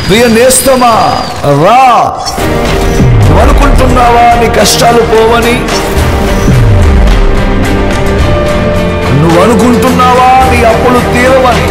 ప్రియ నేస్తమా రా నువ్వు అనుకుంటున్నావా నీ కష్టాలు పోవని నువ్వు అనుకుంటున్నావా నీ అప్పులు తీరవని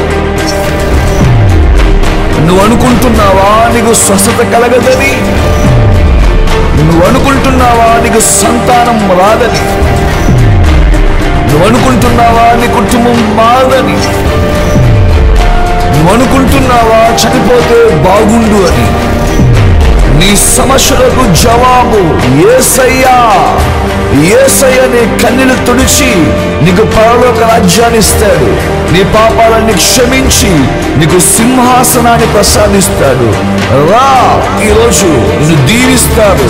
నువ్వు అనుకుంటున్నావా నీకు స్వస్థత కలగదని నువ్వు అనుకుంటున్నావా నీకు సంతానం రాదని నువ్వు అనుకుంటున్నావా నీ కుటుంబం మారదని నువ్వు అనుకుంటున్నావా చనిపోతే బాగుండు అని నీ సమస్యలకు జవాబు ఏసయ్యా ఏసయ్య నీ కన్నీలు తుడిచి నీకు పరలోక రాజ్యాన్ని ఇస్తాడు నీ పాపాలన్నీ క్షమించి నీకు సింహాసనాన్ని ప్రసాదిస్తాడు రా ఈరోజు నిన్ను దీవిస్తాడు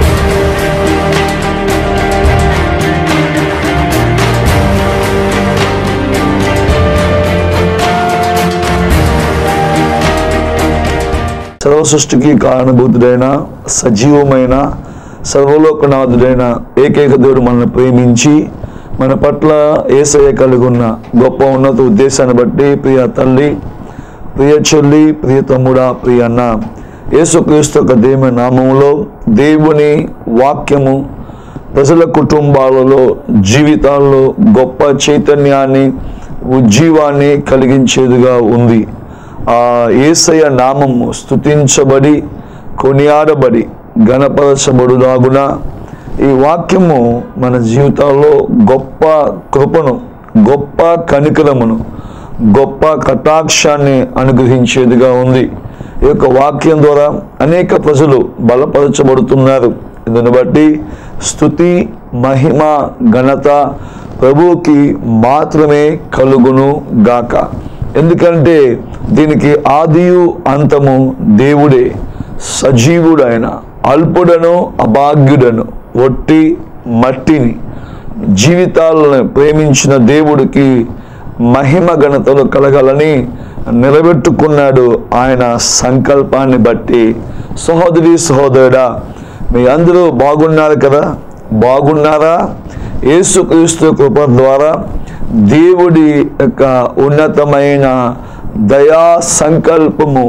సర్వ సృష్టికి కారణభూతుడైన సజీవమైన సర్వలోకనాథుడైన ఏకైక దేవుడు మనల్ని ప్రేమించి మన పట్ల ఏసయ్య కలిగి ఉన్న గొప్ప ఉన్నత ఉద్దేశాన్ని బట్టి ప్రియ తల్లి ప్రియ చెల్లి ప్రియ తమ్ముడా ప్రియ అన్న యేసుక్రీస్తు యొక్క దేవుని నామములో దేవుని వాక్యము ప్రజల కుటుంబాలలో జీవితాల్లో గొప్ప చైతన్యాన్ని ఉజ్జీవాన్ని కలిగించేదిగా ఉంది ఆ ఏసయ నామము స్తుతించబడి కొనియాడబడి గణపరచబడులాగున ఈ వాక్యము మన జీవితాల్లో గొప్ప కృపను గొప్ప కనికరమును గొప్ప కటాక్షాన్ని అనుగ్రహించేదిగా ఉంది ఈ యొక్క వాక్యం ద్వారా అనేక ప్రజలు బలపరచబడుతున్నారు ఇందుని బట్టి స్థుతి మహిమ ఘనత ప్రభువుకి మాత్రమే కలుగును గాక ఎందుకంటే దీనికి ఆదియు అంతము దేవుడే సజీవుడైన అల్పుడను అభాగ్యుడను ఒట్టి మట్టిని జీవితాలను ప్రేమించిన దేవుడికి మహిమ ఘనతలు కలగాలని నిలబెట్టుకున్నాడు ఆయన సంకల్పాన్ని బట్టి సహోదరి సహోదరుడా మీ అందరూ బాగున్నారు కదా బాగున్నారా యేసుక్రీస్తు కృప ద్వారా దేవుడి యొక్క ఉన్నతమైన దయా సంకల్పము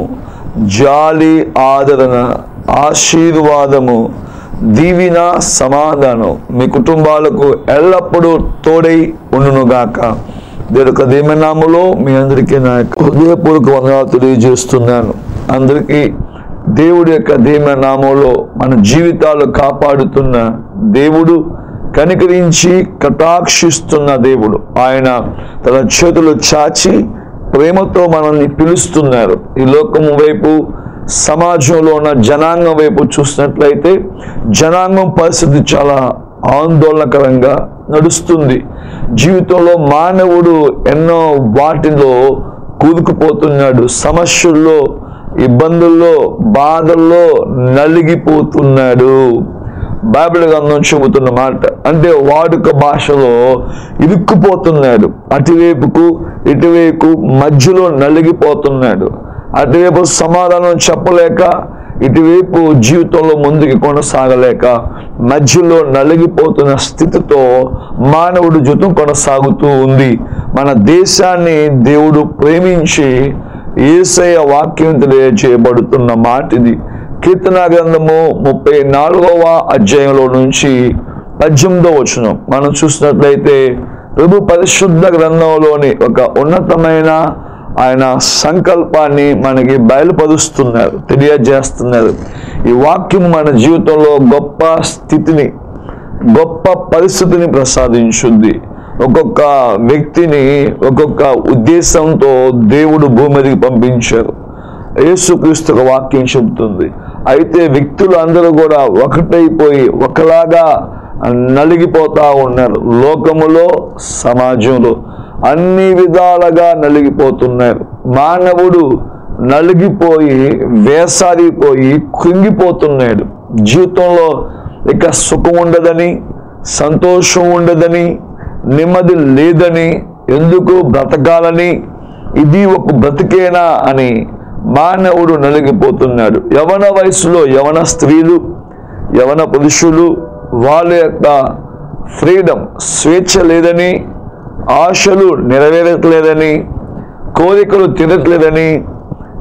జాలి ఆదరణ ఆశీర్వాదము దీవిన సమాధానం మీ కుటుంబాలకు ఎల్లప్పుడూ తోడై ఉండునుగాక దేవుడి యొక్క దీవెనామలో మీ అందరికీ నా యొక్క హృదయపూర్వక వందనాలు తెలియజేస్తున్నాను అందరికీ దేవుడి యొక్క దీవెనామంలో మన జీవితాలు కాపాడుతున్న దేవుడు కనికరించి కటాక్షిస్తున్న దేవుడు ఆయన తన చేతులు చాచి ప్రేమతో మనల్ని పిలుస్తున్నారు ఈ లోకము వైపు సమాజంలో ఉన్న జనాంగం వైపు చూసినట్లయితే జనాంగం పరిస్థితి చాలా ఆందోళనకరంగా నడుస్తుంది జీవితంలో మానవుడు ఎన్నో వాటిలో కూరుకుపోతున్నాడు సమస్యల్లో ఇబ్బందుల్లో బాధల్లో నలిగిపోతున్నాడు బైబిల్ గ్రంథం చెబుతున్న మాట అంటే వాడుక భాషలో ఇరుక్కుపోతున్నాడు అటువైపుకు ఇటువైపు మధ్యలో నలిగిపోతున్నాడు అటువైపు సమాధానం చెప్పలేక ఇటువైపు జీవితంలో ముందుకు కొనసాగలేక మధ్యలో నలిగిపోతున్న స్థితితో మానవుడు జీవితం కొనసాగుతూ ఉంది మన దేశాన్ని దేవుడు ప్రేమించి ఏసయ వాక్యం తెలియజేయబడుతున్న మాట ఇది కీర్తన గ్రంథము ముప్పై నాలుగవ అధ్యాయంలో నుంచి పద్దెనిమిదో వచనం మనం చూసినట్లయితే ప్రభు పరిశుద్ధ గ్రంథంలోని ఒక ఉన్నతమైన ఆయన సంకల్పాన్ని మనకి బయలుపరుస్తున్నారు తెలియజేస్తున్నారు ఈ వాక్యం మన జీవితంలో గొప్ప స్థితిని గొప్ప పరిస్థితిని ప్రసాదించుద్ది ఒక్కొక్క వ్యక్తిని ఒక్కొక్క ఉద్దేశంతో దేవుడు భూమి మీదకి పంపించారు యేసుక్రీస్తు ఒక వాక్యం చెబుతుంది అయితే వ్యక్తులు అందరూ కూడా ఒకటైపోయి ఒకలాగా నలిగిపోతా ఉన్నారు లోకములో సమాజంలో అన్ని విధాలుగా నలిగిపోతున్నారు మానవుడు నలిగిపోయి వేసారిపోయి కృంగిపోతున్నాడు జీవితంలో ఇక సుఖం ఉండదని సంతోషం ఉండదని నెమ్మది లేదని ఎందుకు బ్రతకాలని ఇది ఒక బ్రతికేనా అని మానవుడు నలిగిపోతున్నాడు యవన వయసులో యవన స్త్రీలు యవన పురుషులు వాళ్ళ యొక్క ఫ్రీడమ్ స్వేచ్ఛ లేదని ఆశలు నెరవేరట్లేదని కోరికలు తినట్లేదని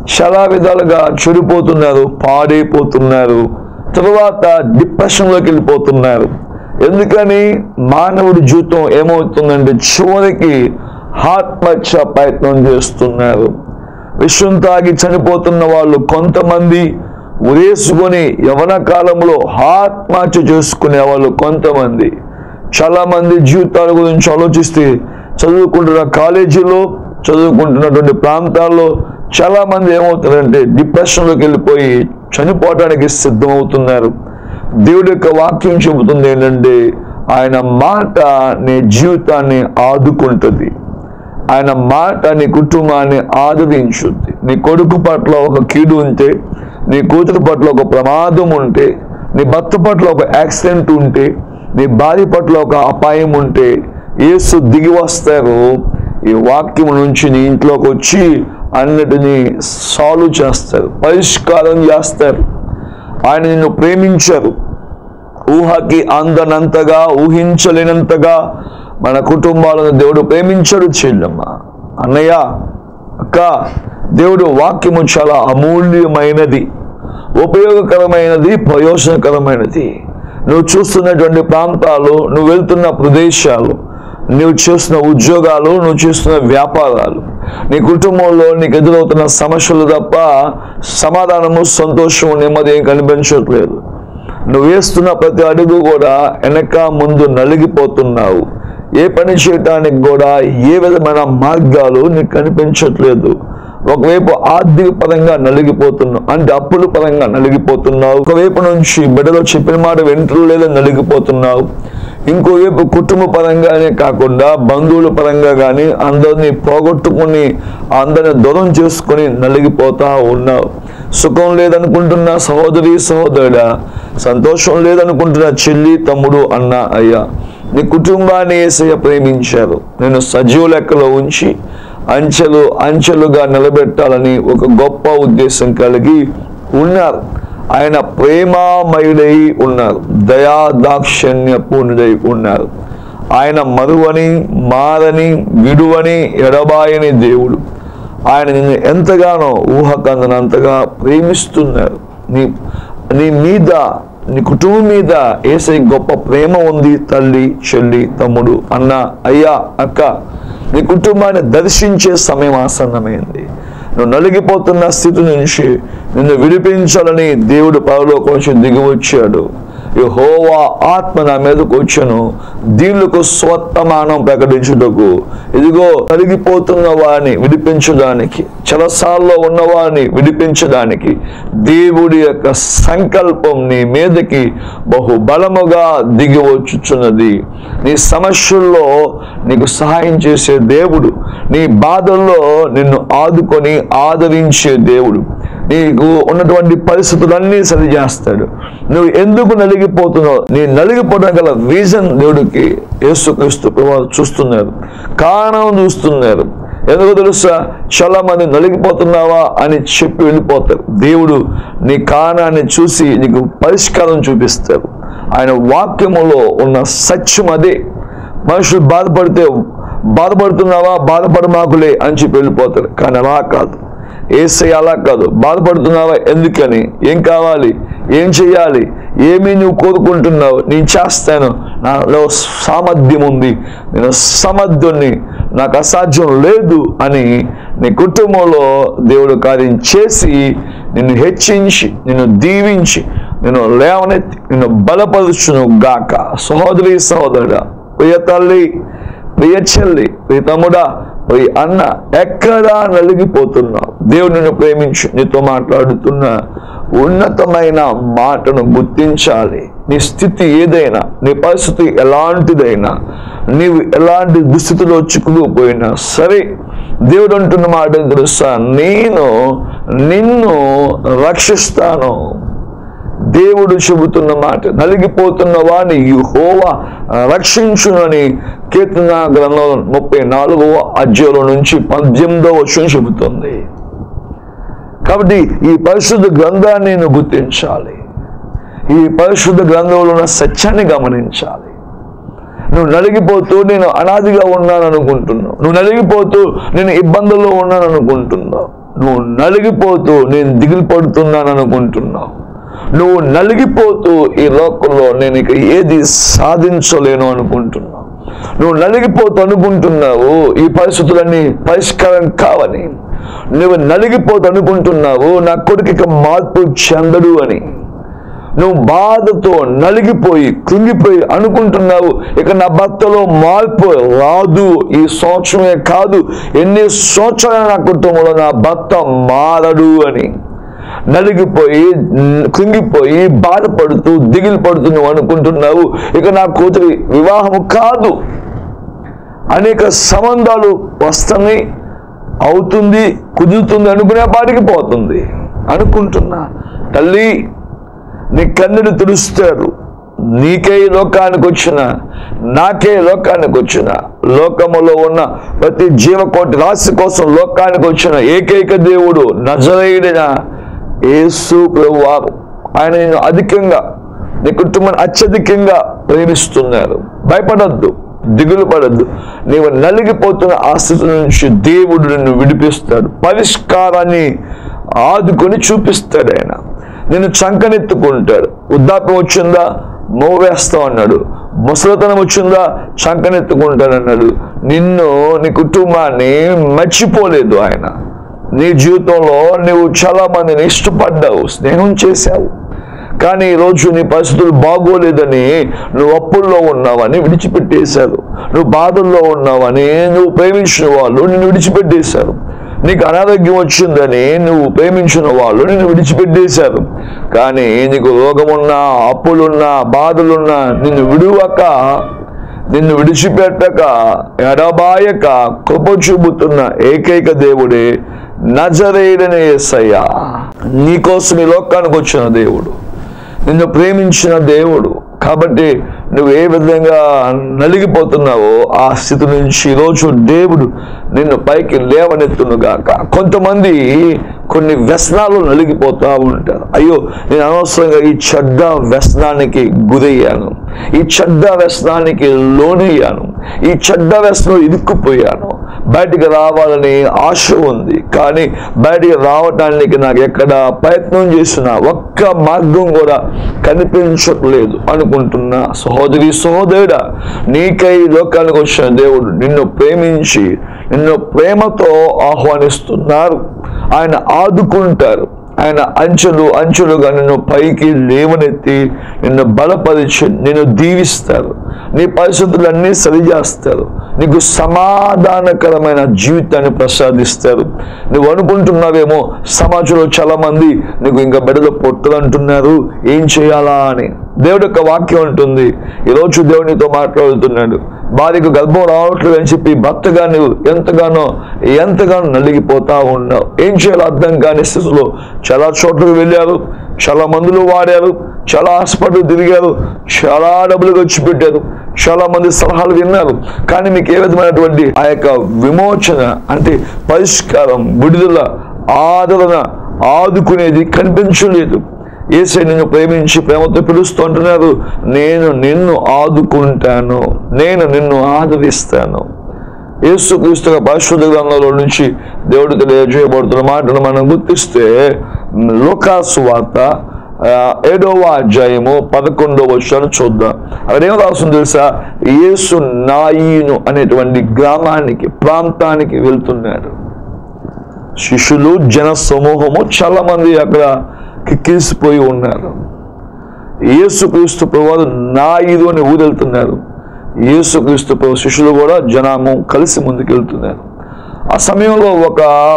చాలా విధాలుగా చెడిపోతున్నారు పాడైపోతున్నారు తర్వాత డిప్రెషన్లోకి వెళ్ళిపోతున్నారు ఎందుకని మానవుడి జీవితం ఏమవుతుందంటే చివరికి ఆత్మహత్య ప్రయత్నం చేస్తున్నారు విషం తాగి చనిపోతున్న వాళ్ళు కొంతమంది ఉరేసుకొని యవన కాలంలో ఆత్మహత్య చేసుకునే వాళ్ళు కొంతమంది చాలా మంది జీవితాల గురించి ఆలోచిస్తే చదువుకుంటున్న కాలేజీలో చదువుకుంటున్నటువంటి ప్రాంతాల్లో చాలా మంది ఏమవుతారంటే డిప్రెషన్లోకి వెళ్ళిపోయి చనిపోవడానికి సిద్ధమవుతున్నారు దేవుడి యొక్క వాక్యం చెబుతుంది ఏంటంటే ఆయన మాట నీ జీవితాన్ని ఆదుకుంటుంది ఆయన మాట నీ కుటుంబాన్ని ఆదరించుద్ది నీ కొడుకు పట్ల ఒక కీడు ఉంటే నీ కూతురు పట్ల ఒక ప్రమాదం ఉంటే నీ భర్త పట్ల ఒక యాక్సిడెంట్ ఉంటే నీ భార్య పట్ల ఒక అపాయం ఉంటే యేసు దిగి వస్తారు ఈ వాక్యం నుంచి నీ ఇంట్లోకి వచ్చి అన్నిటినీ సాల్వ్ చేస్తారు పరిష్కారం చేస్తారు ఆయన నిన్ను ప్రేమించారు ఊహకి అందనంతగా ఊహించలేనంతగా మన కుటుంబాలను దేవుడు ప్రేమించడు చెల్లమ్మ అన్నయ్య అక్క దేవుడు వాక్యము చాలా అమూల్యమైనది ఉపయోగకరమైనది ప్రయోజనకరమైనది నువ్వు చూస్తున్నటువంటి ప్రాంతాలు నువ్వు వెళ్తున్న ప్రదేశాలు నువ్వు చేస్తున్న ఉద్యోగాలు నువ్వు చేస్తున్న వ్యాపారాలు నీ కుటుంబంలో నీకు ఎదురవుతున్న సమస్యలు తప్ప సమాధానము సంతోషము నెమ్మది ఏం కనిపించట్లేదు నువ్వు వేస్తున్న ప్రతి అడుగు కూడా వెనక ముందు నలిగిపోతున్నావు ఏ పని చేయటానికి కూడా ఏ విధమైన మార్గాలు నీకు కనిపించట్లేదు ఒకవైపు ఆర్థిక పరంగా నలిగిపోతున్నావు అంటే అప్పుల పరంగా నలిగిపోతున్నావు ఒకవైపు నుంచి బిడ్డలో చెప్పిన మాట వెంటనే నలిగిపోతున్నావు ఇంకోవైపు కుటుంబ పరంగానే కాకుండా బంధువుల పరంగా కానీ అందరినీ పోగొట్టుకుని అందరిని దూరం చేసుకుని నలిగిపోతా ఉన్నావు సుఖం లేదనుకుంటున్న సహోదరి సహోదరుడా సంతోషం లేదనుకుంటున్న చెల్లి తమ్ముడు అన్న అయ్యా నీ కుటుంబాన్ని ఏసయ్య ప్రేమించారు నేను సజీవ లెక్కలో ఉంచి అంచెలు అంచెలుగా నిలబెట్టాలని ఒక గొప్ప ఉద్దేశం కలిగి ఉన్నారు ఆయన ప్రేమామయుడై ఉన్నారు దయా దాక్షణ్య పూర్ణుడై ఉన్నారు ఆయన మరువని మారని విడువని ఎడబాయని దేవుడు ఆయన నిన్ను ఎంతగానో ఊహకందనంతగా ప్రేమిస్తున్నారు నీ నీ మీద నీ కుటుంబం మీద ఏసై గొప్ప ప్రేమ ఉంది తల్లి చెల్లి తమ్ముడు అన్న అయ్యా అక్క నీ కుటుంబాన్ని దర్శించే సమయం ఆసన్నమైంది నువ్వు నలిగిపోతున్న స్థితి నుంచి నిన్ను విడిపించాలని దేవుడు పరలోకం నుంచి దిగి వచ్చాడు యెహోవా ఆత్మ నా మీదకు వచ్చాను దీనులకు స్వత్తమానం ప్రకటించుటకు ఇదిగో నలిగిపోతున్న వారిని విడిపించడానికి చలసాల్లో ఉన్నవారిని విడిపించడానికి దేవుడి యొక్క సంకల్పం నీ మీదకి బహు బలముగా దిగి వచ్చుచున్నది నీ సమస్యల్లో నీకు సహాయం చేసే దేవుడు నీ బాధల్లో నిన్ను ఆదుకొని ఆదరించే దేవుడు నీకు ఉన్నటువంటి పరిస్థితులన్నీ సరిచేస్తాడు నువ్వు ఎందుకు నలిగిపోతున్నావు నీ నలిగిపోవడం గల రీజన్ దేవుడికి యేసుక్రీస్తు ప్రభువారు చూస్తున్నారు కారణం చూస్తున్నారు ఎందుకు తెలుసా చాలా మంది నలిగిపోతున్నావా అని చెప్పి వెళ్ళిపోతారు దేవుడు నీ కారణాన్ని చూసి నీకు పరిష్కారం చూపిస్తారు ఆయన వాక్యములో ఉన్న సత్యం అదే మనుషులు బాధపడితే బాధపడుతున్నావా బాధపడమాకులే అని చెప్పి వెళ్ళిపోతారు కానీ అలా కాదు ఏసై అలా కాదు బాధపడుతున్నావా ఎందుకని ఏం కావాలి ఏం చేయాలి ఏమి నువ్వు కోరుకుంటున్నావు నేను చేస్తాను నాలో సామర్థ్యం ఉంది నేను సమర్థుని నాకు అసాధ్యం లేదు అని నీ కుటుంబంలో దేవుడు కార్యం చేసి నిన్ను హెచ్చించి నిన్ను దీవించి నిన్ను లేవనెత్తి నిన్ను బలపరుచును గాక సహోదరి సహోదరుడా ప్రియ తల్లి ప్రియ చెల్లి ప్రియ తమ్ముడా ప్రియ అన్న ఎక్కడా నలిగిపోతున్నావు దేవుడు నిన్ను ప్రేమించి నీతో మాట్లాడుతున్న ఉన్నతమైన మాటను గుర్తించాలి నీ స్థితి ఏదైనా నీ పరిస్థితి ఎలాంటిదైనా నీవు ఎలాంటి దుస్థితిలో చిక్కుకుపోయినా సరే దేవుడు అంటున్న మాట ఏంటో తెలుసా నేను నిన్ను రక్షిస్తాను దేవుడు చెబుతున్న మాట నలిగిపోతున్న వాడిని యెహోవా రక్షించునని కీర్తన గ్రంథం ముప్పై నాలుగవ అధ్యాయంలో నుంచి పద్దెనిమిదవ వచ్చిన చెబుతుంది కాబట్టి ఈ పరిశుద్ధ గ్రంథాన్ని నువ్వు గుర్తించాలి ఈ పరిశుద్ధ గ్రంథంలో ఉన్న సత్యాన్ని గమనించాలి నువ్వు నలిగిపోతూ నేను అనాదిగా ఉన్నాను అనుకుంటున్నావు నువ్వు నలిగిపోతూ నేను ఇబ్బందుల్లో ఉన్నాను అనుకుంటున్నావు నువ్వు నలిగిపోతూ నేను దిగులు పడుతున్నాను అనుకుంటున్నావు నువ్వు నలిగిపోతూ ఈ లోకంలో నేను ఇక ఏది సాధించలేను అనుకుంటున్నావు నువ్వు నలిగిపోతూ అనుకుంటున్నావు ఈ పరిస్థితులన్నీ పరిష్కారం కావని నువ్వు నలిగిపోతూ అనుకుంటున్నావు నా కొడుకు ఇక మార్పు చెందడు అని నువ్వు బాధతో నలిగిపోయి కృంగిపోయి అనుకుంటున్నావు ఇక నా భర్తలో మార్పు రాదు ఈ సంవత్సరమే కాదు ఎన్ని సంవత్సరాలు నా కుటుంబంలో నా భర్త మారడు అని నలిగిపోయి న్- కృంగిపోయి బాధపడుతూ దిగులు పడుతూ నువ్వు అనుకుంటున్నావు ఇక నా కూతురి వివాహము కాదు అనేక సంబంధాలు వస్తున్నాయి అవుతుంది కుదురుతుంది అనుకునే పాటికి పోతుంది అనుకుంటున్నా తల్లి నీ కన్నులు తుడుస్తారు నీకే ఈ లోకానికి వచ్చిన నాకే ఈ లోకానికి వచ్చిన లోకములో ఉన్న ప్రతి జీవకోటి రాశి కోసం లోకానికి వచ్చిన ఏకైక దేవుడు నజరైడిన యేసు ప్రభువారు ఆయన నిన్ను అధికంగా నీ కుటుంబాన్ని అత్యధికంగా ప్రేమిస్తున్నారు భయపడద్దు దిగులు పడద్దు నీవు నలిగిపోతున్న ఆ స్థితి నుంచి దేవుడు నిన్ను విడిపిస్తాడు పరిష్కారాన్ని ఆదుకొని చూపిస్తాడు ఆయన నిన్ను చంకనెత్తుకుంటాడు వృద్ధాప్యం వచ్చిందా మోవేస్తా అన్నాడు ముసలితనం వచ్చిందా చంకనెత్తుకుంటాడు అన్నాడు నిన్ను నీ కుటుంబాన్ని మర్చిపోలేదు ఆయన నీ జీవితంలో నువ్వు చాలా మందిని ఇష్టపడ్డావు స్నేహం చేశావు కానీ ఈరోజు నీ పరిస్థితులు బాగోలేదని నువ్వు అప్పుల్లో ఉన్నావని విడిచిపెట్టేశారు నువ్వు బాధల్లో ఉన్నావని నువ్వు ప్రేమించిన వాళ్ళు నిన్ను విడిచిపెట్టేశారు నీకు అనారోగ్యం వచ్చిందని నువ్వు ప్రేమించిన వాళ్ళు నిన్ను విడిచిపెట్టేశారు కానీ నీకు రోగమున్నా అప్పులున్నా బాధలున్నా నిన్ను విడువక నిన్ను విడిచిపెట్టక ఎడబాయక కృప చూపుతున్న ఏకైక దేవుడే నజరేడనే యేసయ్య నీకోసం ఈ లోకానికి వచ్చిన దేవుడు నిన్ను ప్రేమించిన దేవుడు కాబట్టి నువ్వు ఏ విధంగా నలిగిపోతున్నావో ఆ స్థితి నుంచి ఈరోజు దేవుడు నిన్ను పైకి లేవనెత్తునుగాక కొంతమంది కొన్ని వ్యసనాలు నలిగిపోతూ ఉంటారు అయ్యో నేను అనవసరంగా ఈ చెడ్డ వ్యసనానికి గురయ్యాను ఈ చెడ్డ వ్యసనానికి లోనయ్యాను ఈ చెడ్డ వ్యసనం ఇరుక్కుపోయాను బయటికి రావాలని ఆశ ఉంది కానీ బయటికి రావటానికి నాకు ఎక్కడ ప్రయత్నం చేసిన ఒక్క మార్గం కూడా కనిపించట్లేదు అనుకుంటున్నా సహోదరి సహోదరుడా నీకై ఈ లోకానికి వచ్చిన దేవుడు నిన్ను ప్రేమించి నిన్ను ప్రేమతో ఆహ్వానిస్తున్నారు ఆయన ఆదుకుంటారు ఆయన అంచెలు అంచెలుగా నిన్ను పైకి లేవనెత్తి నిన్ను బలపరిచి నిన్ను దీవిస్తారు నీ పరిస్థితులన్నీ సరిచేస్తారు నీకు సమాధానకరమైన జీవితాన్ని ప్రసాదిస్తారు నువ్వు అనుకుంటున్నావేమో సమాజంలో చాలా మంది నీకు ఇంకా బిడ్డలు పొట్టులు అంటున్నారు ఏం చేయాలా అని దేవుడి యొక్క వాక్యం ఉంటుంది ఈరోజు దేవునితో మాట్లాడుతున్నాడు భార్యకు గర్భం రావట్లేదు అని చెప్పి భర్తగా నువ్వు ఎంతగానో ఎంతగానో నలిగిపోతా ఉన్నావు ఏం చేయాలో అర్థం కాని స్థితిలో చాలా చోట్లకు వెళ్ళారు చాలా మందులు వాడారు చాలా హాస్పిటల్ తిరిగారు చాలా డబ్బులు ఖర్చు పెట్టారు చాలా మంది సలహాలు విన్నారు కానీ మీకు ఏ విధమైనటువంటి ఆ యొక్క విమోచన అంటే పరిష్కారం విడుదల ఆదరణ ఆదుకునేది కనిపించలేదు ఏసై నిన్ను ప్రేమించి ప్రేమతో పిలుస్తూ అంటున్నారు నేను నిన్ను ఆదుకుంటాను నేను నిన్ను ఆదరిస్తాను యేసు క్రీస్తు పరిశుద్ధ గ్రంథంలో నుంచి దేవుడు తెలియజేయబడుతున్న మాటను మనం గుర్తిస్తే లోకాసు వార్త ఆ, ఏడవ అధ్యాయము పదకొండవ వచ్చాను చూద్దాం అక్కడ ఏం రాస్తుంది తెలుసా యేసు నాయిను అనేటువంటి గ్రామానికి ప్రాంతానికి వెళ్తున్నాడు శిష్యులు జన సమూహము చాలా మంది అక్కడ కిక్కిసిపోయి ఉన్నారు యేసుక్రీస్తు ప్రభువారు నాయుడు అని ఊరెళ్తున్నారు యేసుక్రీస్తు ప్రభు శిష్యులు కూడా జనాము కలిసి ముందుకెళ్తున్నారు ఆ సమయంలో ఒక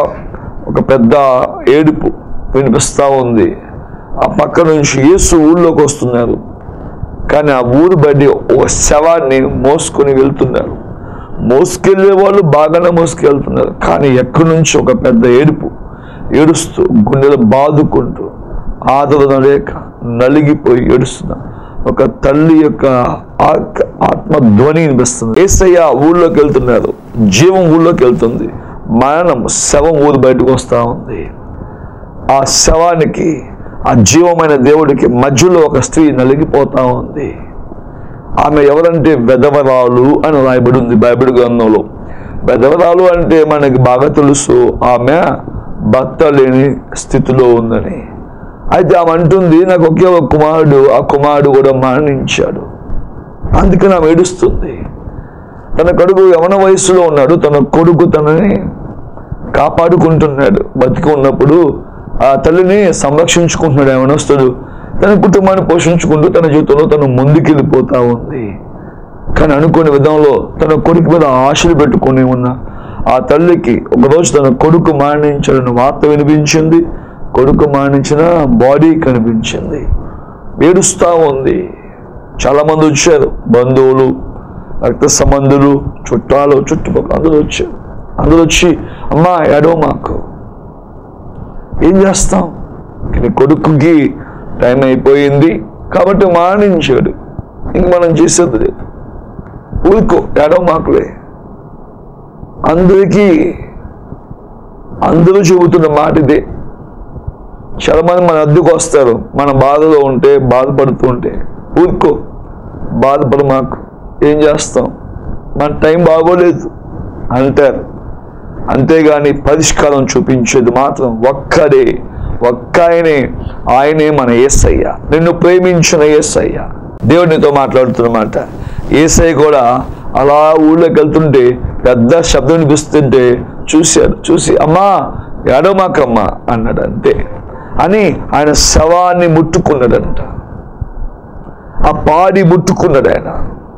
ఒక పెద్ద ఏడుపు వినిపిస్తూ ఉంది ఆ పక్క నుంచి యేసు ఊళ్ళోకి వస్తున్నారు కానీ ఆ ఊరు బయట ఒక శవాన్ని మోసుకొని వెళ్తున్నారు మోసుకెళ్లే వాళ్ళు బాగానే మోసుకెళ్తున్నారు కానీ ఎక్కడి నుంచి ఒక పెద్ద ఏడుపు ఏడుస్తూ గుండెలు బాదుకుంటూ ఆదరణ లేక నలిగిపోయి ఏడుస్తున్నా ఒక తల్లి యొక్క ఆత్మ- ఆత్మ ధ్వని వినిపిస్తుంది ఏసయ్య ఊళ్ళోకి వెళ్తున్నారు జీవం ఊళ్ళోకి వెళ్తుంది మరణం శవం ఊరు బయటకు వస్తా ఉంది ఆ శవానికి ఆ జీవమైన దేవుడికి మధ్యలో ఒక స్త్రీ నలిగిపోతా ఉంది ఆమె ఎవరంటే వెధవరాలు అని రాయబడి ఉంది బైబిల్ గ్రంథంలో వెధవరాలు అంటే మనకి బాగా తెలుసు ఆమె భర్త లేని స్థితిలో ఉందని అయితే ఆమె అంటుంది నాకు ఒకే ఒక కుమారుడు ఆ కుమారుడు కూడా మరణించాడు అందుకని ఆమె ఏడుస్తుంది తన కొడుకు యవన వయస్సులో ఉన్నాడు తన కొడుకు తనని కాపాడుకుంటున్నాడు బతికి ఉన్నప్పుడు ఆ తల్లిని సంరక్షించుకుంటున్నాడు యవనస్తుడు తన కుటుంబాన్ని పోషించుకుంటూ తన జీవితంలో తను ముందుకెళ్ళిపోతా ఉంది కానీ అనుకోని విధంలో తన కొడుకు మీద ఆశలు పెట్టుకొని ఉన్న ఆ తల్లికి ఒకరోజు తన కొడుకు మరణించాడని వార్త వినిపించింది కొడుకు మరణించిన బాడీ కనిపించింది ఏడుస్తూ ఉంది చాలా మంది వచ్చారు బంధువులు రక్త సంబంధులు చుట్టాలు చుట్టుపక్కల అందరూ వచ్చారు అందరూ వచ్చి అమ్మా ఏడో మాకు ఏం చేస్తాం కానీ కొడుకుకి టైం అయిపోయింది కాబట్టి మరణించాడు ఇంక మనం చేసేది లేదు ఊరుకో ఏడో మాకులే అందరికీ అందరూ చెబుతున్న మాట ఇదే చాలా మంది మన అద్దెకు వస్తారు మన బాధలో ఉంటే బాధపడుతూ ఉంటే ఊరుకో బాధపడు మాకు ఏం చేస్తాం మన టైం బాగోలేదు అంటారు అంతేగాని పరిష్కారం చూపించేది మాత్రం ఒక్కడే ఒక్క ఆయనే ఆయనే మన ఏసయ్య నిన్ను ప్రేమించిన ఏసయ్య దేవుడినితో మాట్లాడుతున్నమాట ఏసయ్య కూడా అలా ఊళ్ళోకి వెళ్తుంటే పెద్ద శబ్దం వినిపిస్తుంటే చూశాడు చూసి అమ్మా ఏడవమాకమ్మా అన్నాడు అంతే అని ఆయన శవాన్ని ముట్టుకున్నాడంట ఆ పాడి ముట్టుకున్నాడు ఆయన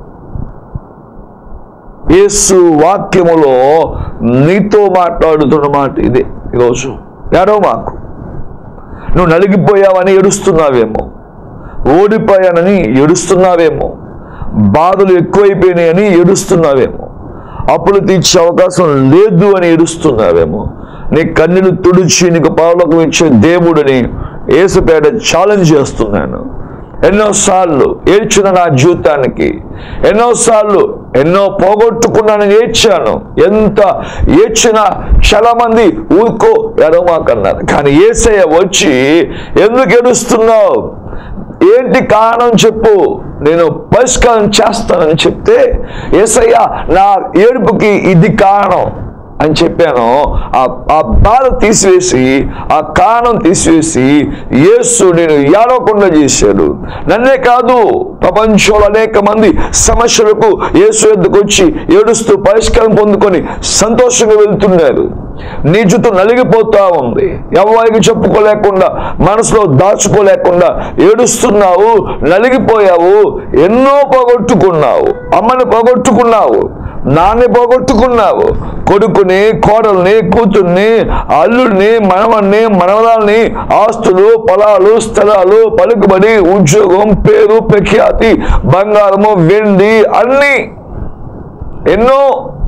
యేసు వాక్యములో నీతో మాట్లాడుతున్న మాట ఇదే ఈరోజు ఏడో మాకు నువ్వు నలిగిపోయావని ఏడుస్తున్నావేమో ఓడిపోయానని ఏడుస్తున్నావేమో బాధలు ఎక్కువైపోయినాయని ఏడుస్తున్నావేమో అప్పులు తీర్చే అవకాశం లేదు అని ఏడుస్తున్నావేమో నీ కన్నీళ్ళు తుడిచి నీకు పరలోకం ఇచ్చే దేవుడిని ఏసుపేట ఛాలెంజ్ చేస్తున్నాను ఎన్నోసార్లు ఏడ్చిన నా జీవితానికి ఎన్నోసార్లు ఎన్నో పోగొట్టుకున్నానని ఏడ్చాను ఎంత ఏడ్చినా చాలా మంది ఊరుకో ఎడమాకన్నారు కానీ ఏసయ్య వచ్చి ఎందుకు ఏడుస్తున్నావు ఏంటి కారణం చెప్పు నేను పరిష్కారం చేస్తానని చెప్తే ఏసయ్య నా ఏడుపుకి ఇది కారణం అని చెప్పాను ఆ ఆ బాధ తీసివేసి ఆ కారణం తీసివేసి యేసు నేను ఏడవకుండా చేశాడు నన్నే కాదు ప్రపంచంలో అనేక మంది సమస్యలకు యేసు ఎద్దుకు వచ్చి ఏడుస్తూ పరిష్కారం పొందుకొని సంతోషంగా వెళ్తున్నారు నీ జుట్టు నలిగిపోతా ఉంది ఎవరికి చెప్పుకోలేకుండా మనసులో దాచుకోలేకుండా ఏడుస్తున్నావు నలిగిపోయావు ఎన్నో పోగొట్టుకున్నావు అమ్మని పోగొట్టుకున్నావు నాన్ని పోగొట్టుకున్నావు కొడుకుని కోడల్ని కూతుర్ని అల్లుడిని మనవన్ని మనవరాల్ని ఆస్తులు పొలాలు స్థలాలు పలుకుబడి ఉద్యోగం పేరు ప్రఖ్యాతి బంగారము వెండి అన్ని ఎన్నో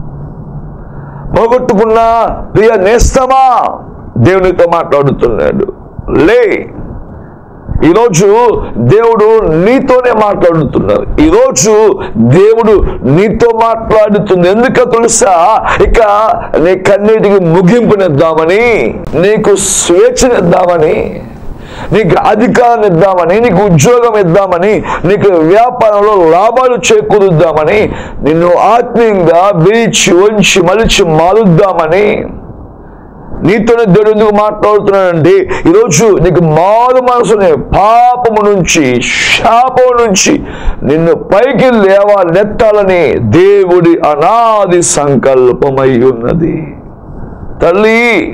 పోగొట్టుకున్నా ప్రియ నేస్తమా దేవునితో మాట్లాడుతున్నాడు లే ఈరోజు దేవుడు నీతోనే మాట్లాడుతున్నారు ఈరోజు దేవుడు నీతో మాట్లాడుతుంది ఎందుకో తెలుసా ఇక నీ కన్నీటికి ముగింపునిద్దామని నీకు స్వేచ్ఛనిద్దామని నీకు అధికారం ఇద్దామని నీకు ఉద్యోగం ఇద్దామని నీకు వ్యాపారంలో లాభాలు చేకూరుద్దామని నిన్ను ఆత్మీయంగా విరిచి వంచి మలిచి మారుద్దామని నీతోనే దేవుడు ఎందుకు మాట్లాడుతున్నానంటే ఈరోజు నీకు మారు మనసుని పాపము నుంచి శాపం నుంచి నిన్ను పైకి లేవాలెత్తాలని దేవుడి అనాది సంకల్పమై ఉన్నది తల్లి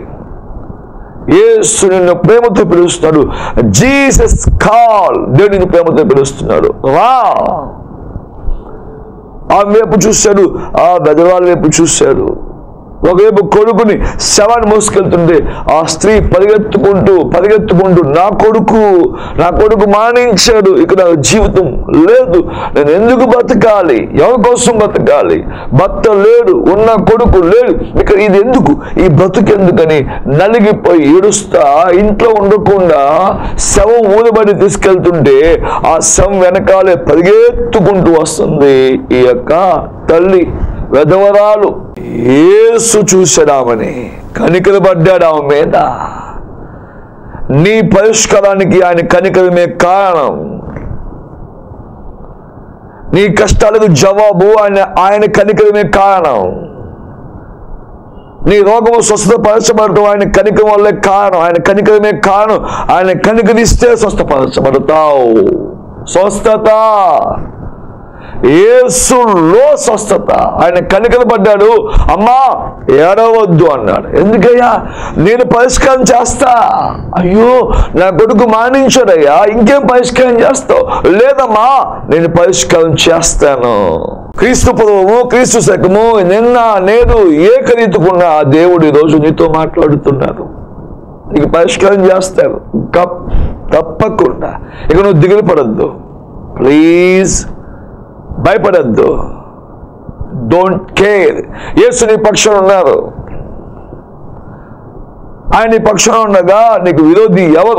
యేసు నిన్ను ప్రేమతో పిలుస్తాడు జీసస్ కాల్ దేవుడు నిన్ను ప్రేమతో పిలుస్తున్నాడు రా ఆ వైపు చూశాడు ఆ గజవాళ్ళ వైపు చూశాడు ఒకవైపు కొడుకుని శవాన్ని మోసుకెళ్తుంటే ఆ స్త్రీ పరిగెత్తుకుంటూ పరిగెత్తుకుంటూ నా కొడుకు నా కొడుకు మానించాడు ఇక నా జీవితం లేదు నేను ఎందుకు బతకాలి ఎవరి కోసం బతకాలి భర్త లేడు ఉన్న కొడుకు లేడు ఇక ఇది ఎందుకు ఈ బ్రతుకెందుకని నలిగిపోయి ఏడుస్తా ఇంట్లో ఉండకుండా శవం ఊదబడి తీసుకెళ్తుంటే ఆ శవం వెనకాలే పరిగెత్తుకుంటూ వస్తుంది ఈ యొక్క తల్లి వెధవరాలు ఏసు చూశాడామని కనికలు పడ్డాడు ఆమె మీద నీ పరిష్కారానికి ఆయన కనికరమే కారణం నీ కష్టాలకు జవాబు ఆయన ఆయన కనికరమే కారణం నీ రోగము స్వస్థపరచబడటం ఆయన కనికరం వల్లే కారణం ఆయన కనికరమే కారణం ఆయన కనికరిస్తే స్వస్థపరచబడతావు స్వస్థత యేసులో స్వస్థత ఆయన కనికరపడ్డాడు అమ్మా ఏడవద్దు అన్నాడు ఎందుకయ్యా నేను పరిష్కారం చేస్తా అయ్యో నా కొడుకు మానించాడయ్యా ఇంకేం పరిష్కారం చేస్తావు లేదమ్మా నేను పరిష్కారం చేస్తాను క్రీస్తు పూర్వము క్రీస్తు శకము నిన్న నేడు ఏకరీతుకున్న ఆ దేవుడు ఈరోజు నీతో మాట్లాడుతున్నాడు నీకు పరిష్కారం చేస్తాడు కప్- తప్పకుండా ఇక నువ్వు దిగులు పడద్దు ప్లీజ్ భయపడద్దు డోంట్ కేర్ యేసు నీ పక్షాన ఉన్నారు ఆయన నీ పక్షాన ఉండగా నీకు విరోధి ఎవరు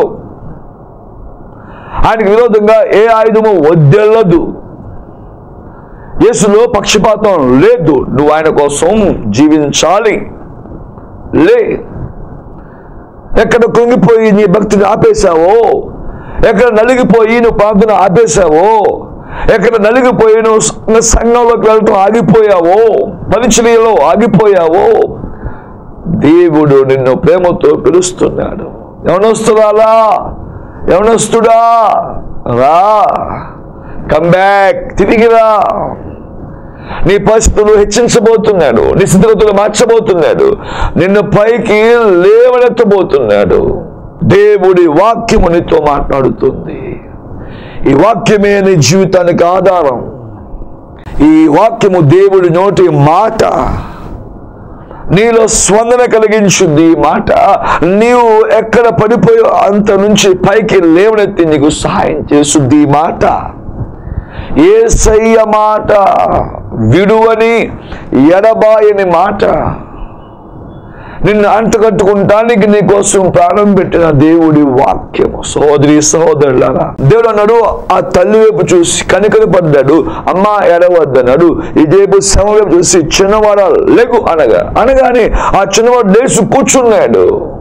ఆయనకు విరోధంగా ఏ ఆయుధము వద్దెల్లదు యేసులో పక్షపాతం లేదు నువ్వు ఆయన కోసం జీవించాలి లే ఎక్కడ కృంగిపోయి నీ భక్తిని ఆపేశావో ఎక్కడ నలిగిపోయి నువ్వు ప్రార్థన ఆపేశావో ఎక్కడ నలిగిపోయి నువ్వు స- సంఘంలోకి వెళ్ళటం ఆగిపోయావో పరిచర్యలో ఆగిపోయావో దేవుడు నిన్ను ప్రేమతో పిలుస్తున్నాడు యవనస్తురాలా యవనస్తుడా రా కమ్ బ్యాక్ తిరిగిరా నీ పరిస్థితులు హెచ్చించబోతున్నాడు నీ స్థితిగతులు మార్చబోతున్నాడు నిన్ను పైకి లేవనెత్తబోతున్నాడు దేవుడి వాక్యము నీతో మాట్లాడుతుంది ఈ వాక్యమే నీ జీవితానికి ఆధారం ఈ వాక్యము దేవుడి నోటి మాట నీలో స్పందన కలిగించుద్ది ఈ మాట నీవు ఎక్కడ పడిపోయో అంత నుంచి పైకి లేవనెత్తి నీకు సహాయం చేస్తుంది ఈ మాట ఏసయ్య మాట విడువని ఎడబాయని మాట నిన్ను అంటకట్టుకుంటానికి నీ కోసం ప్రాణం పెట్టిన దేవుడి వాక్యము సహోదరి సహోదరులారా దేవుడు అన్నాడు ఆ తల్లి వైపు చూసి కనికరపడ్డాడు అమ్మా ఎడవద్దన్నాడు ఇదేపు శవ వైపు చూసి చిన్నవాడ లేకు అనగా అనగానే ఆ చిన్నవాడు లేచి కూర్చున్నాడు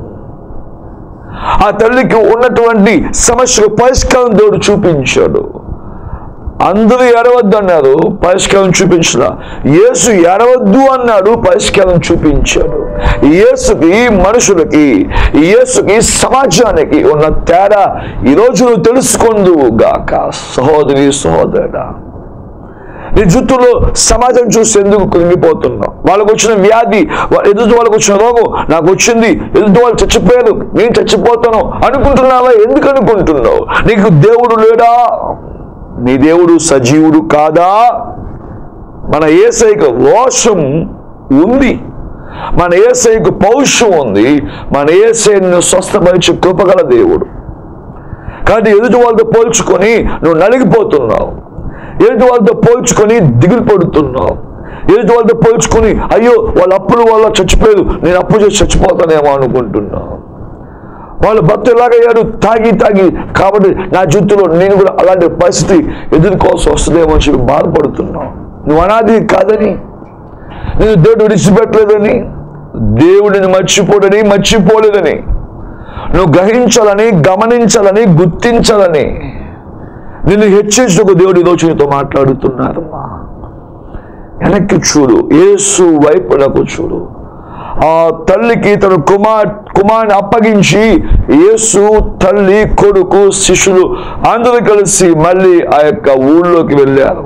ఆ తల్లికి ఉన్నటువంటి సమస్యకు పరిష్కారం దేవుడు చూపించాడు అందరూ ఎడవద్దు అన్నారు పరిష్కారం చూపించిన యేసు ఎడవద్దు అన్నాడు పరిష్కారం చూపించాడు యేసుకి మనుషులకి యేసుకి సమాజానికి ఉన్న తేడా ఈరోజు నువ్వు తెలుసుకుందువు గాక సహోదరి సహోదరుడా నీ జుట్టులో సమాజం చూసి ఎందుకు కృంగిపోతున్నావు వాళ్ళకు వచ్చిన వ్యాధి వా- ఎదుటి వాళ్ళకు వచ్చిన రోగం నాకు వచ్చింది ఎదుటి వాళ్ళు చచ్చిపోయారు నేను చచ్చిపోతాను అనుకుంటున్నావా ఎందుకు అనుకుంటున్నావు నీకు దేవుడు లేడా నీ దేవుడు సజీవుడు కాదా మన ఏసైకు రోషం ఉంది మన ఏసైకు పౌరుషం ఉంది మన ఏసైను స్వస్థపరిచే కృపగల దేవుడు కానీ ఎదుటి వాళ్ళతో పోల్చుకొని నువ్వు నలిగిపోతున్నావు ఎదుటి వాళ్ళతో పోల్చుకొని దిగులు పడుతున్నావు ఎదుటి వాళ్ళతో పోల్చుకొని అయ్యో వాళ్ళ అప్పుల వల్ల చచ్చిపోయారు నేను అప్పు చేసి చచ్చిపోతానేమో అనుకుంటున్నావు వాళ్ళ భక్తులు ఎలాగయ్యారు తాగి తాగి కాబట్టి నా జీవితంలో నేను కూడా అలాంటి పరిస్థితి ఎదుర్కోవాల్సి వస్తుందేమో అని చెప్పి బాధపడుతున్నావు నువ్వు అనాది కాదని నేను దేవుడు విడిచిపెట్టలేదని దేవుడిని మర్చిపోడని మర్చిపోలేదని నువ్వు గ్రహించాలని గమనించాలని గుర్తించాలని నిన్ను హెచ్చరించుకు దేవుడు ఈరోజు నీతో మాట్లాడుతున్నారమ్మా వెనక్కి చూడు యేసు వైపునకు చూడు ఆ తల్లికి తన కుమార్ కుమార్ని అప్పగించి యేసు తల్లి కొడుకు శిష్యులు అందరూ కలిసి మళ్ళీ ఆ యొక్క ఊళ్ళోకి వెళ్ళారు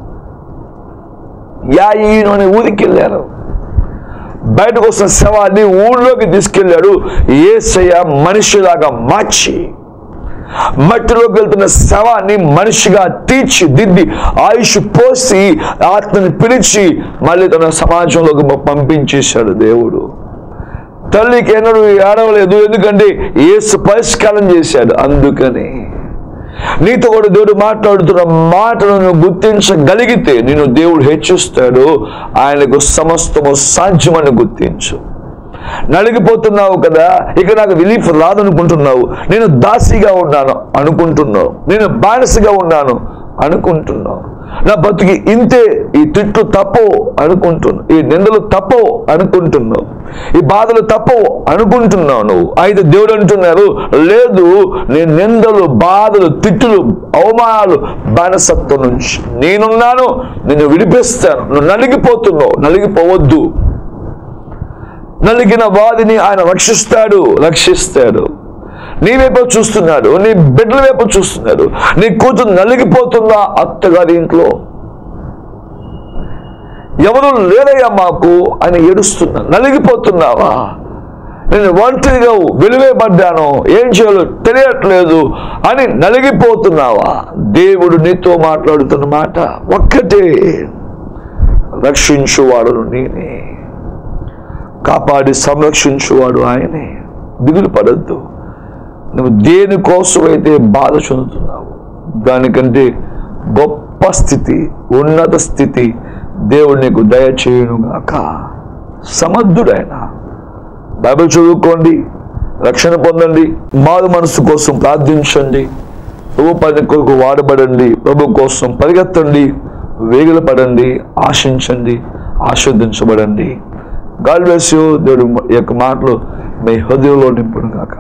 యాయీను అనే ఊరికి వెళ్ళారు బయటకు వస్తున్న శవాన్ని ఊళ్ళోకి తీసుకెళ్ళాడు ఏసయ్య మనిషిలాగా మార్చి మట్టిలోకి వెళ్తున్న శవాన్ని మనిషిగా తీర్చి దిద్ది ఆయుష్ పోసి ఆత్మని పిలిచి మళ్ళీ తన సమాజంలోకి పంపించేశాడు దేవుడు తల్లికి ఎన్నడూ ఏడవలేదు ఎందుకంటే ఏసు పరిష్కారం చేశాడు అందుకని నీతో కూడా దేవుడు మాట్లాడుతున్న మాటను నువ్వు గుర్తించగలిగితే నేను దేవుడు హెచ్చిస్తాడు ఆయనకు సమస్తము సాధ్యమని గుర్తించు నలిగిపోతున్నావు కదా ఇక నాకు రిలీఫ్ రాదనుకుంటున్నావు నేను దాసిగా ఉన్నాను అనుకుంటున్నావు నేను బానిసగా ఉన్నాను అనుకుంటున్నావు నా బతుకి ఇంతే ఈ తిట్లు తప్పవు అనుకుంటున్నావు ఈ నిందలు తప్పవు అనుకుంటున్నావు ఈ బాధలు తప్పవు అనుకుంటున్నావు నువ్వు అయితే దేవుడు అంటున్నారు లేదు నేను నిందలు బాధలు తిట్టులు అవమానాలు బానిసత్వం నుంచి నేనున్నాను నిన్ను విడిపిస్తాను నువ్వు నలిగిపోతున్నావు నలిగిపోవద్దు నలిగిన వారిని ఆయన రక్షిస్తాడు రక్షిస్తాడు నీ వైపు చూస్తున్నాడు నీ బిడ్డల వైపు చూస్తున్నాడు నీ కూతురు నలిగిపోతుందా అత్తగారి ఇంట్లో ఎవరు లేరయ్యా మాకు అని ఏడుస్తున్నా నలిగిపోతున్నావా నేను ఒంటరిగా వెలువేయబడ్డాను ఏం చేయాలో తెలియట్లేదు అని నలిగిపోతున్నావా దేవుడు నీతో మాట్లాడుతున్న మాట ఒక్కటే రక్షించువాడును నేనే కాపాడి సంరక్షించువాడు ఆయనే దిగులు పడద్దు నువ్వు దేనికోసమైతే బాధ చెందుతున్నావు దానికంటే గొప్ప స్థితి ఉన్నత స్థితి దేవుడు నీకు దయచేయునుగాక సమర్థుడైన బైబిల్ చదువుకోండి రక్షణ పొందండి మారు మనసు కోసం ప్రార్థించండి ప్రభు పని కొరకు వాడబడండి ప్రభు కోసం పరిగెత్తండి వేగులు పడండి ఆశించండి ఆస్వాదించబడండి గాడ్ బ్లెస్ యూ దేవుడు ఈ యొక్క మాటలు మీ హృదయంలో నింపును కాక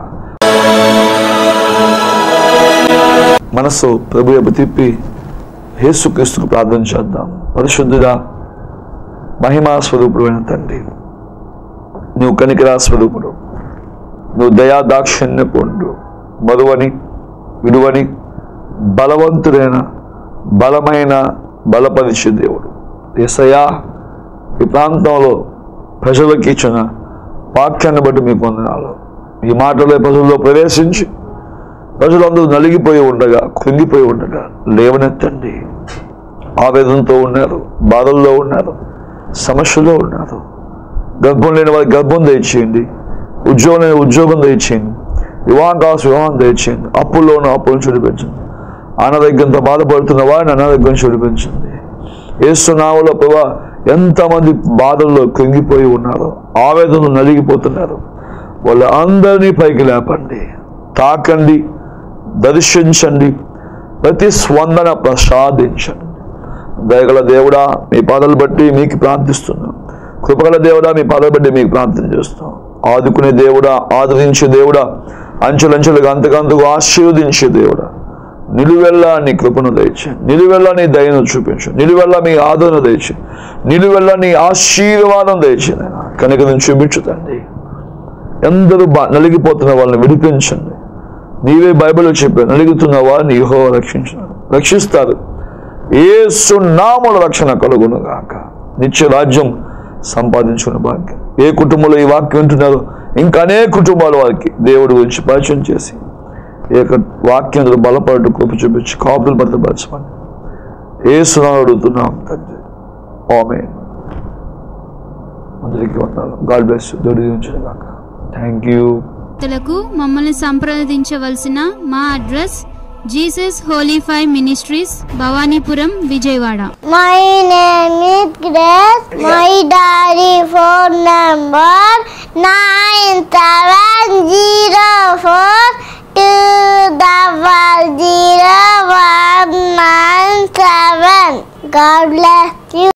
మనసు ప్రభు వైపు తిప్పి యేసుక్రీస్తుకు ప్రార్థన చేద్దాం పరిశుద్ధుడా మహిమా స్వరూపుడైన తండ్రి నువ్వు కనికరా స్వరూపుడు నువ్వు దయా దాక్షిణ్యపుండు మరువని విడువని బలవంతుడైన బలమైన బలపరిచే దేవుడు ఎసయా ఈ ప్రాంతంలో ప్రజలకు ఇచ్చిన వాక్యాన్ని బట్టి మీకు వందనాలు ఈ మాటలో ప్రజల్లో ప్రవేశించి ప్రజలందరూ నలిగిపోయి ఉండగా కృంగిపోయి ఉండగా లేవనెత్తండి ఆవేదనతో ఉన్నారు బాధల్లో ఉన్నారు సమస్యలో ఉన్నారు గర్భం లేని వారికి గర్భం దయచేయండి ఉద్యోగం లేని ఉద్యోగం దయచేయండి వివాహం కావాల్సిన వివాహం దయచేయండి అప్పుల్లో ఉన్న అప్పులను చూడిపించండి అనారోగ్యంతో బాధపడుతున్న వారిని అనారోగ్యం చూడిపించండి ఏసునామలో ప్రభా ఎంతమంది బాధల్లో కృంగిపోయి ఉన్నారో ఆవేదనలు నలిగిపోతున్నారు వాళ్ళ అందరినీ పైకి లేపండి తాకండి దర్శించండి ప్రతి స్పందన ప్రసాదించండి దయగల దేవుడా మీ పాదలు బట్టి మీకు ప్రార్థిస్తున్నాం కృపగల దేవుడా మీ పాదలు బట్టి మీకు ప్రార్థన చేస్తాం ఆదుకునే దేవుడా ఆదరించే దేవుడా అంచెలంచెలుగా అంతకంతకు ఆశీర్వదించే దేవుడా నిలువెల్లా నీ కృపను దయచే నిలువెల్లా నీ దయను చూపించు నిలువెల్లా మీ ఆదరణ దయచే నిలువెల్లా నీ ఆశీర్వాదం దయచే నాయన కనుక చూపించుతండి ఎందరూ బా నలిగిపోతున్న వాళ్ళని విడిపించండి నీవే బైబిల్లో చెప్పావు నలుగుతున్న వారిని యహో రక్షించినారు రక్షిస్తారు ఏ సున్నాముల రక్షణ కలుగును గాక నిత్య రాజ్యం సంపాదించుకున్న భాగ్యం ఏ కుటుంబంలో ఈ వాక్యం వింటున్నారో ఇంకా అనేక కుటుంబాల వారికి దేవుడి గురించి పరిచయం చేసి ఈ యొక్క వాక్యం బలపడటం కృప చూపించి కాపులు భద్రపరచమని ఏ సునాలు అడుగుతున్నాం తండ్రి ఆమె అందరికీ వందాలు గాడ్ బ్లెస్ దేవుడి గురించి కాక థ్యాంక్ యూ భక్తులకు మమ్మల్ని సంప్రదించవలసిన మా address Jesus holy five ministries Bhavanipuram Vijayawada My name is Grace. My daddy phone number nine seven zero four two double zero one nine seven. God bless.